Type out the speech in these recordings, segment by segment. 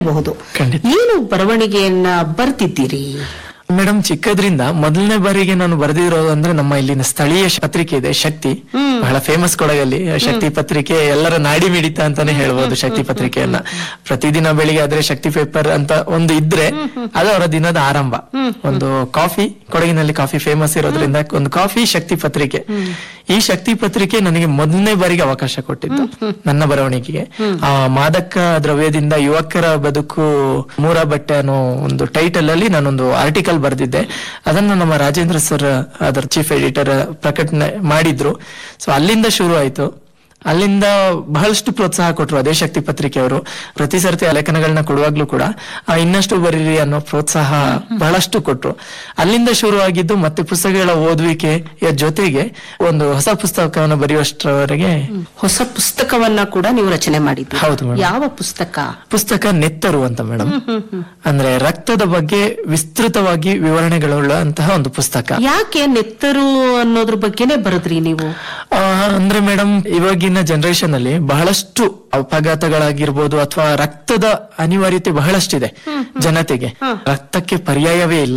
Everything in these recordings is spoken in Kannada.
ಬಹುದು ಖಂಡಿತ. ಏನು ಬರವಣಿಗೆಯನ್ನ ಬರ್ತಿದ್ದೀರಿ ಮೇಡಮ್ ಚಿಕ್ಕದ್ರಿಂದ ಮೊದಲನೇ ಬಾರಿಗೆ ನಾನು ಬರೆದಿರೋದು ಅಂದ್ರೆ ನಮ್ಮ ಇಲ್ಲಿನ ಸ್ಥಳೀಯ ಶ- ಪತ್ರಿಕೆ ಇದೆ ಶಕ್ತಿ ಬಹಳ ಫೇಮಸ್ ಕೊಡಗಲ್ಲಿ ಶಕ್ತಿ ಪತ್ರಿಕೆ ಎಲ್ಲರ ನಾಡಿ ಮಿಡಿತ ಅಂತಾನೆ ಹೇಳ್ಬೋದು ಶಕ್ತಿ ಪತ್ರಿಕೆಯನ್ನ ಪ್ರತಿದಿನ ಬೆಳಿಗ್ಗೆ ಆದ್ರೆ ಶಕ್ತಿ ಪೇಪರ್ ಅಂತ ಒಂದು ಇದ್ರೆ ಅದು ಅವರ ದಿನದ ಆರಂಭ ಒಂದು ಕಾಫಿ ಕೊಡಗಿನಲ್ಲಿ ಕಾಫಿ ಫೇಮಸ್ ಇರೋದ್ರಿಂದ ಒಂದು ಕಾಫಿ ಶಕ್ತಿ ಪತ್ರಿಕೆ ಈ ಶಕ್ತಿ ಪತ್ರಿಕೆ ನನಗೆ ಮೊದಲನೇ ಬಾರಿಗೆ ಅವಕಾಶ ಕೊಟ್ಟಿದ್ದು ನನ್ನ ಬರವಣಿಗೆಗೆ ಆ ಮಾದಕ ದ್ರವ್ಯದಿಂದ ಯುವಕರ ಬದುಕು ಮೂರ ಬಟ್ಟೆ ಅನ್ನೋ ಒಂದು ಟೈಟಲ್ ಅಲ್ಲಿ ನಾನೊಂದು ಆರ್ಟಿಕಲ್ ಬರೆದಿದ್ದೆ ಅದನ್ನ ನಮ್ಮ ರಾಜೇಂದ್ರ ಸರ್ ಅದರ ಚೀಫ್ ಎಡಿಟರ್ ಪ್ರಕಟಣೆ ಮಾಡಿದ್ರು ಸೊ ಅಲ್ಲಿಂದ ಶುರು ಆಯ್ತು ಅಲ್ಲಿಂದ ಬಹಳಷ್ಟು ಪ್ರೋತ್ಸಾಹ ಕೊಟ್ರು ಅದೇ ಶಕ್ತಿ ಪತ್ರಿಕೆಯವರು ಪ್ರತಿ ಸರ್ತಿ ಆ ಲೇಖನಗಳನ್ನ ಕೊಡುವಾಗ್ಲೂ ಕೂಡ ಆ, ಇನ್ನಷ್ಟು ಬರೀರಿ ಅನ್ನೋ ಪ್ರೋತ್ಸಾಹ ಬಹಳಷ್ಟು ಕೊಟ್ರು ಅಲ್ಲಿಂದ ಶುರುವಾಗಿದ್ದು ಮತ್ತೆ ಪುಸ್ತಕಗಳ ಓದುವಿಕೆ ಜೊತೆಗೆ ಒಂದು ಹೊಸ ಪುಸ್ತಕವನ್ನು ಬರೆಯುವಷ್ಟರವರೆಗೆ ಹೊಸ ಪುಸ್ತಕವನ್ನ ಕೂಡ ನೀವು ರಚನೆ ಮಾಡಿದ್ದೀರಿ ಹೌದು ಮೇಡಮ್. ಯಾವ ಪುಸ್ತಕ ಪುಸ್ತಕ ನೆತ್ತರು ಅಂತ ಮೇಡಮ್ ಅಂದ್ರೆ ರಕ್ತದ ಬಗ್ಗೆ ವಿಸ್ತೃತವಾಗಿ ವಿವರಣೆಗಳುಳ್ಳಂತಹ ಒಂದು ಪುಸ್ತಕ ಯಾಕೆ ನೆತ್ತರು ಅನ್ನೋದ್ರ ಬಗ್ಗೆನೇ ಬರದ್ರಿ ನೀವು ಆ, ಅಂದ್ರೆ ಮೇಡಮ್ ಇವಾಗಿನ ಜನರೇಷನ್ ಅಲ್ಲಿ ಬಹಳಷ್ಟು ಅಪಘಾತಗಳಾಗಿರ್ಬೋದು ಅಥವಾ ರಕ್ತದ ಅನಿವಾರ್ಯತೆ ಬಹಳಷ್ಟಿದೆ ಜನತೆಗೆ ರಕ್ತಕ್ಕೆ ಪರ್ಯಾಯವೇ ಇಲ್ಲ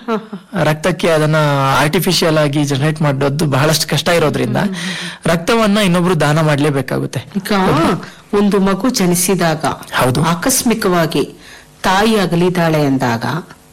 ರಕ್ತಕ್ಕೆ ಅದನ್ನ ಆರ್ಟಿಫಿಷಿಯಲ್ ಆಗಿ ಜನರೇಟ್ ಮಾಡೋದು ಬಹಳಷ್ಟು ಕಷ್ಟ ಇರೋದ್ರಿಂದ ರಕ್ತವನ್ನ ಇನ್ನೊಬ್ರು ದಾನ ಮಾಡ್ಲೇಬೇಕಾಗುತ್ತೆ ಈಗ ಒಂದು ಮಗು ಜನಿಸಿದಾಗ ಹೌದು. ಆಕಸ್ಮಿಕವಾಗಿ ತಾಯಿ ಅಗಲಿದಾಳೆ ಎಂದಾಗ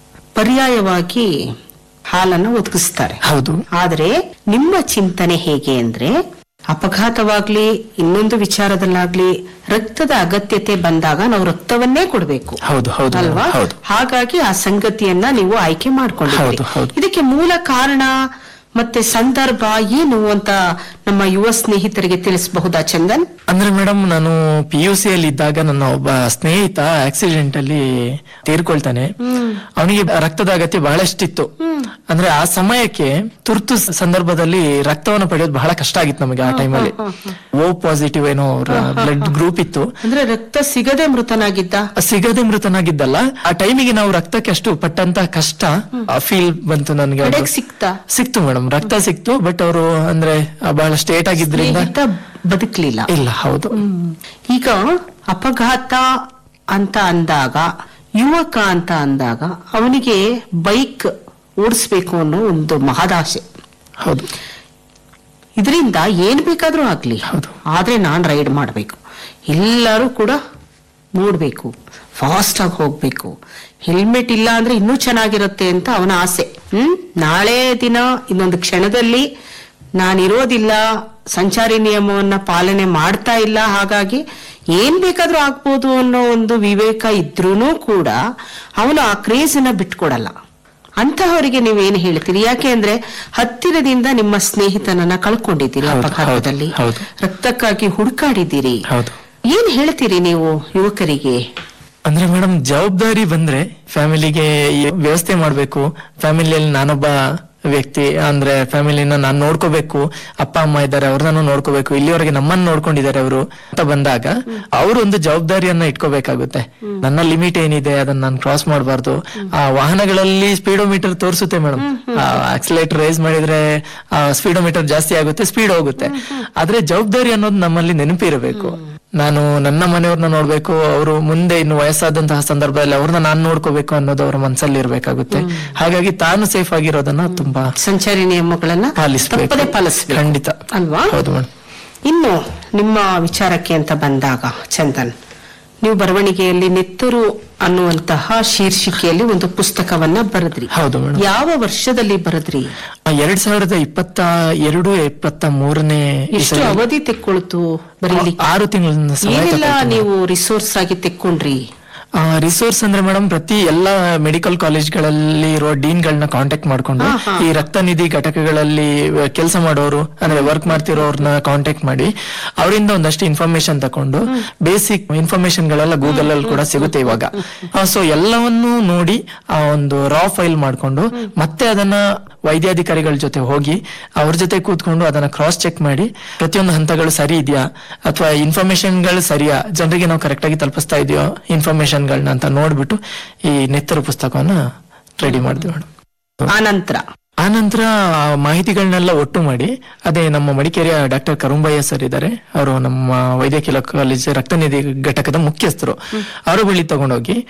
ಪರ್ಯಾಯವಾಗಿ ಹಾಲನ್ನು ಒದಗಿಸ್ತಾರೆ ಹೌದು ಆದ್ರೆ ನಿಮ್ಮ ಚಿಂತನೆ ಹೇಗೆ ಅಂದ್ರೆ ಅಪಘಾತವಾಗ್ಲಿ ಇನ್ನೊಂದು ವಿಚಾರದಲ್ಲಾಗ್ಲಿ ರಕ್ತದ ಅಗತ್ಯತೆ ಬಂದಾಗ ನಾವು ರಕ್ತವನ್ನೇ ಕೊಡಬೇಕು ಹೌದು ಹೌದು ಅಲ್ವಾ ಹೌದು ಹಾಗಾಗಿ ಆ ಸಂಗತಿಯನ್ನ ನೀವು ಆಯ್ಕೆ ಮಾಡ್ಕೊಂಡಿದ್ದೀರಿ ಹೌದು, ಹೌದು. ಇದಕ್ಕೆ ಮೂಲ ಕಾರಣ ಮತ್ತೆ ಸಂದರ್ಭ ಏನು ಅಂತ ನಮ್ಮ ಯುವ ಸ್ನೇಹಿತರಿಗೆ ತಿಳಿಸಬಹುದಾ ಚಂದನ್ ಅಂದ್ರೆ ಮೇಡಮ್ ನಾನು ಪಿ ಯು ಸಿ ಅಲ್ಲಿ ಇದ್ದಾಗ ನನ್ನ ಒಬ್ಬ ಸ್ನೇಹಿತ ಆಕ್ಸಿಡೆಂಟ್ ಅಲ್ಲಿ ತೀರ್ಕೊಳ್ತಾನೆ ಅವನಿಗೆ ರಕ್ತದ ಅಗತ್ಯ ಬಹಳಷ್ಟಿತ್ತು ಅಂದ್ರೆ ಆ ಸಮಯಕ್ಕೆ ತುರ್ತು ಸ- ಸಂದರ್ಭದಲ್ಲಿ ರಕ್ತವನ್ನು ಪಡೆಯೋದು ಬಹಳ ಕಷ್ಟ ಆಗಿತ್ತು ನಮಗೆ ಆ ಟೈಮಲ್ಲಿ ಓ ಪಾಸಿಟಿವ್ ಏನೋ ಬ್ಲಡ್ ಗ್ರೂಪ್ ಇತ್ತು ಅಂದ್ರೆ ರಕ್ತ ಸಿಗದೆ ಮೃತನಾಗಿದ್ದ ಸಿಗದೆ ಮೃತನಾಗಿದ್ದಲ್ಲ ಆ ಟೈಮಿಗೆ ನಾವು ರಕ್ತಕ್ಕೆ ಅಷ್ಟು ಪಟ್ಟಂತ ಕಷ್ಟ ಫೀಲ್ ಬಂತು ನನಗೆ ಒಂದು. ಕಡೆಗ್ ಸಿಕ್ತಾ ಸಿಕ್ತು ಮೇಡಮ್ ರಕ್ತ ಸಿಕ್ತು ಬಟ್ ಅವರು ಅಂದ್ರೆ ಆ, ಬಹಳ ಸ್ಟೇಟ್ ಆಗಿದ್ರಿಂದ ಸ್ನೇಹಿತ ಬದುಕ್ಲಿಲ್ಲ ಇಲ್ಲ ಹೌದು ಈಗ ಅಪಘಾತ ಅಂತ ಅಂದಾಗ ಯುವಕ ಅಂತ ಅಂದಾಗ ಅವನಿಗೆ ಬೈಕ್ ಓಡಿಸ್ಬೇಕು ಅನ್ನೋ ಒಂದು ಮಹದಾಸೆ ಹೌದು ಇದರಿಂದ ಏನ್ ಬೇಕಾದ್ರೂ ಆಗ್ಲಿ ಹೌದು. ಆದ್ರೆ ನಾನ್ ರೈಡ್ ಮಾಡ್ಬೇಕು ಎಲ್ಲರೂ ಕೂಡ ನೋಡ್ಬೇಕು ಫಾಸ್ಟ್ ಆಗಿ ಹೋಗ್ಬೇಕು ಹೆಲ್ಮೆಟ್ ಇಲ್ಲ ಅಂದ್ರೆ ಇನ್ನೂ ಚೆನ್ನಾಗಿರುತ್ತೆ ಅಂತ ಅವನ ಆಸೆ ಹ್ಮ್ ನಾಳೆ ದಿನ ಇನ್ನೊಂದು ಕ್ಷಣದಲ್ಲಿ ನಾನಿರೋದಿಲ್ಲ ಸಂಚಾರಿ ನಿಯಮವನ್ನ ಪಾಲನೆ ಮಾಡ್ತಾ ಇಲ್ಲ ಹಾಗಾಗಿ ಏನ್ ಬೇಕಾದ್ರೂ ಆಗ್ಬೋದು ಅನ್ನೋ ಒಂದು ವಿವೇಕ ಇದ್ರೂನು ಕೂಡ ಅವನು ಆ ಕ್ರೇಜನ್ನ ಬಿಟ್ಕೊಡಲ್ಲ ಅಂತಹವರಿಗೆ ನೀವೇನ್ ಹೇಳ್ತೀರಿ ಯಾಕೆ ಅಂದ್ರೆ ಹತ್ತಿರದಿಂದ ನಿಮ್ಮ ಸ್ನೇಹಿತನನ್ನ ಕಳ್ಕೊಂಡಿದ್ದೀರಿ ಹೌದು, ಅಪಘಾತದಲ್ಲಿ ಹೌದು, ಹೌದು. ರಕ್ತಕ್ಕಾಗಿ ಹುಡುಕಾಡಿದ್ದೀರಿ ಹೌದು ಏನ್ ಹೇಳ್ತೀರಿ ನೀವು ಯುವಕರಿಗೆ ಅಂದ್ರೆ ಮೇಡಮ್ ಜವಾಬ್ದಾರಿ ಬಂದ್ರೆ ಫ್ಯಾಮಿಲಿಗೆ ಈ ವ್ಯವಸ್ಥೆ ಮಾಡ್ಬೇಕು ಫ್ಯಾಮಿಲಿಯಲ್ಲಿ ನಾನೊಬ್ಬ ವ್ಯಕ್ತಿ ಅಂದ್ರೆ ಫ್ಯಾಮಿಲಿನ ನಾನ್ ನೋಡ್ಕೋಬೇಕು ಅಪ್ಪ ಅಮ್ಮ ಇದ್ದಾರೆ ಅವ್ರನ್ನ ನೋಡ್ಕೋಬೇಕು ಇಲ್ಲಿವರೆಗೆ ನಮ್ಮನ್ನ ನೋಡ್ಕೊಂಡಿದ್ದಾರೆ ಅವರು ಅಂತ ಬಂದಾಗ ಅವರು ಒಂದು ಜವಾಬ್ದಾರಿಯನ್ನ ಇಟ್ಕೋಬೇಕಾಗುತ್ತೆ ನನ್ನ ಲಿಮಿಟ್ ಏನಿದೆ ಅದನ್ನ ನಾನು ಕ್ರಾಸ್ ಮಾಡಬಾರ್ದು ಆ ವಾಹನಗಳಲ್ಲಿ ಸ್ಪೀಡೋಮೀಟರ್ ತೋರಿಸುತ್ತೆ ಮೇಡಮ್ ಆಕ್ಸಿಲೇಟರ್ ರೈಸ್ ಮಾಡಿದ್ರೆ ಸ್ಪೀಡೋಮೀಟರ್ ಜಾಸ್ತಿ ಆಗುತ್ತೆ ಸ್ಪೀಡ್ ಹೋಗುತ್ತೆ ಆದ್ರೆ ಜವಾಬ್ದಾರಿ ಅನ್ನೋದು ನಮ್ಮಲ್ಲಿ ನೆನಪಿರಬೇಕು ನಾನು ನನ್ನ ಮನೆಯವ್ರನ್ನ ನೋಡ್ಬೇಕು ಅವರು ಮುಂದೆ ಇನ್ನು ವಯಸ್ಸಾದಂತಹ ಸಂದರ್ಭದಲ್ಲಿ ಅವ್ರನ್ನ ನಾನ್ ನೋಡ್ಕೋಬೇಕು ಅನ್ನೋದು ಅವರ ಮನಸ್ಸಲ್ಲಿ ಇರ್ಬೇಕಾಗುತ್ತೆ ಹಾಗಾಗಿ ತಾನು ಸೇಫ್ ಆಗಿರೋದನ್ನ ತುಂಬಾ ಸಂಚಾರಿ ನಿಯಮಗಳನ್ನ ಪಾಲಿಸ್ಬೇಕು. ತಪ್ಪದೆ ಪಾಲಿಸ್ಬೇಕು ಖಂಡಿತ. ಅಲ್ವಾ ಹೌದು ಮೇಡಮ್ ಇನ್ನು ನಿಮ್ಮ ವಿಚಾರಕ್ಕೆ ಅಂತ ಬಂದಾಗ ಚಂದನ್ ನೀವು ಬರವಣಿಗೆಯಲ್ಲಿ ನೆತ್ತರು ಅನ್ನುವಂತಹ ಶೀರ್ಷಿಕೆಯಲ್ಲಿ ಒಂದು ಪುಸ್ತಕವನ್ನ ಬರೆದ್ರಿ ಹೌದು ಮೇಡಮ್ ಯಾವ ವರ್ಷದಲ್ಲಿ ಬರೆದ್ರಿ ಎರಡ್ ಸಾವಿರದ ಇಪ್ಪತ್ತ ಎರಡು ಇಪ್ಪತ್ತ ಮೂರನೇ ಎಷ್ಟು ಅವಧಿ ತೆಕ್ಕೊಳ್ತು ಬರೀಲಿಕ್ಕೆ ಆರು ತಿಂಗಳ ಸಮಯ ಏನೆಲ್ಲ ತಗೊಳ್ತು. ನೀವು ರಿಸೋರ್ಸ್ ಆಗಿ ತೆಕ್ಕೊಂಡ್ರಿ ರಿಸೋರ್ಸ್ ಅಂದ್ರೆ ಮೇಡಮ್ ಪ್ರತಿ ಎಲ್ಲ ಮೆಡಿಕಲ್ ಕಾಲೇಜ್ಗಳಲ್ಲಿ ಇರುವ ಡೀನ್ ಗಳನ್ನ ಕಾಂಟ್ಯಾಕ್ಟ್ ಮಾಡ್ಕೊಂಡು ಹಾ, ಹಾ. ಈ ರಕ್ತ ನಿಧಿ ಘಟಕಗಳಲ್ಲಿ ಕೆಲಸ ಮಾಡೋರು ಅಂದ್ರೆ ವರ್ಕ್ ಮಾಡ್ತಿರೋರ್ನ ಕಾಂಟ್ಯಾಕ್ಟ್ ಮಾಡಿ ಅವರಿಂದ ಒಂದಷ್ಟು ಇನ್ಫಾರ್ಮೇಶನ್ ತಕೊಂಡು ಬೇಸಿಕ್ ಇನ್ಫಾರ್ಮೇಶನ್ ಗಳೆಲ್ಲ ಗೂಗಲ್ ಅಲ್ಲಿ ಕೂಡ ಸಿಗುತ್ತೆ ಇವಾಗ ಸೊ ಎಲ್ಲವನ್ನೂ ನೋಡಿ ಆ ಒಂದು ರಾ ಫೈಲ್ ಮಾಡ್ಕೊಂಡು ಮತ್ತೆ ಅದನ್ನ ವೈದ್ಯಾಧಿಕಾರಿಗಳ ಜೊತೆ ಹೋಗಿ ಅವ್ರ ಜೊತೆ ಕೂತ್ಕೊಂಡು ಅದನ್ನ ಕ್ರಾಸ್ ಚೆಕ್ ಮಾಡಿ ಪ್ರತಿಯೊಂದು ಹಂತಗಳು ಸರಿ ಇದೆಯಾ ಅಥವಾ ಇನ್ಫಾರ್ಮೇಶನ್ಗಳು ಸರಿಯಾ ಜನರಿಗೆ ನಾವು ಕರೆಕ್ಟ್ ಆಗಿ ತಲುಪಿಸ್ತಾ ಇದೆಯೋ ಇನ್ಫಾರ್ಮೇಶನ್ಗಳನ್ನ ಅಂತ ನೋಡ್ಬಿಟ್ಟು ಈ ನೆತ್ತರು ಪುಸ್ತಕವನ್ನ ರೆಡಿ ಮಾಡಿದ್ವಿ ಮೇಡಮ್ ಆನಂತರ ಆ ನಂತರ ಆ ಮಾಹಿತಿಗಳನ್ನೆಲ್ಲ ಒಟ್ಟು ಮಾಡಿ ಅದೇ ನಮ್ಮ ಮಡಿಕೇರಿಯ ಡಾಕ್ಟರ್ ಕರುಂಬಯ್ಯ ಸರ್ ಇದ್ದಾರೆ ಅವರು ನಮ್ಮ ವೈದ್ಯಕೀಯ ಕಾಲೇಜ್ ರಕ್ತನಿಧಿ ಘಟಕದ ಮುಖ್ಯಸ್ಥರು ಅವರ ಬಳಿ ತಗೊಂಡೋಗಿ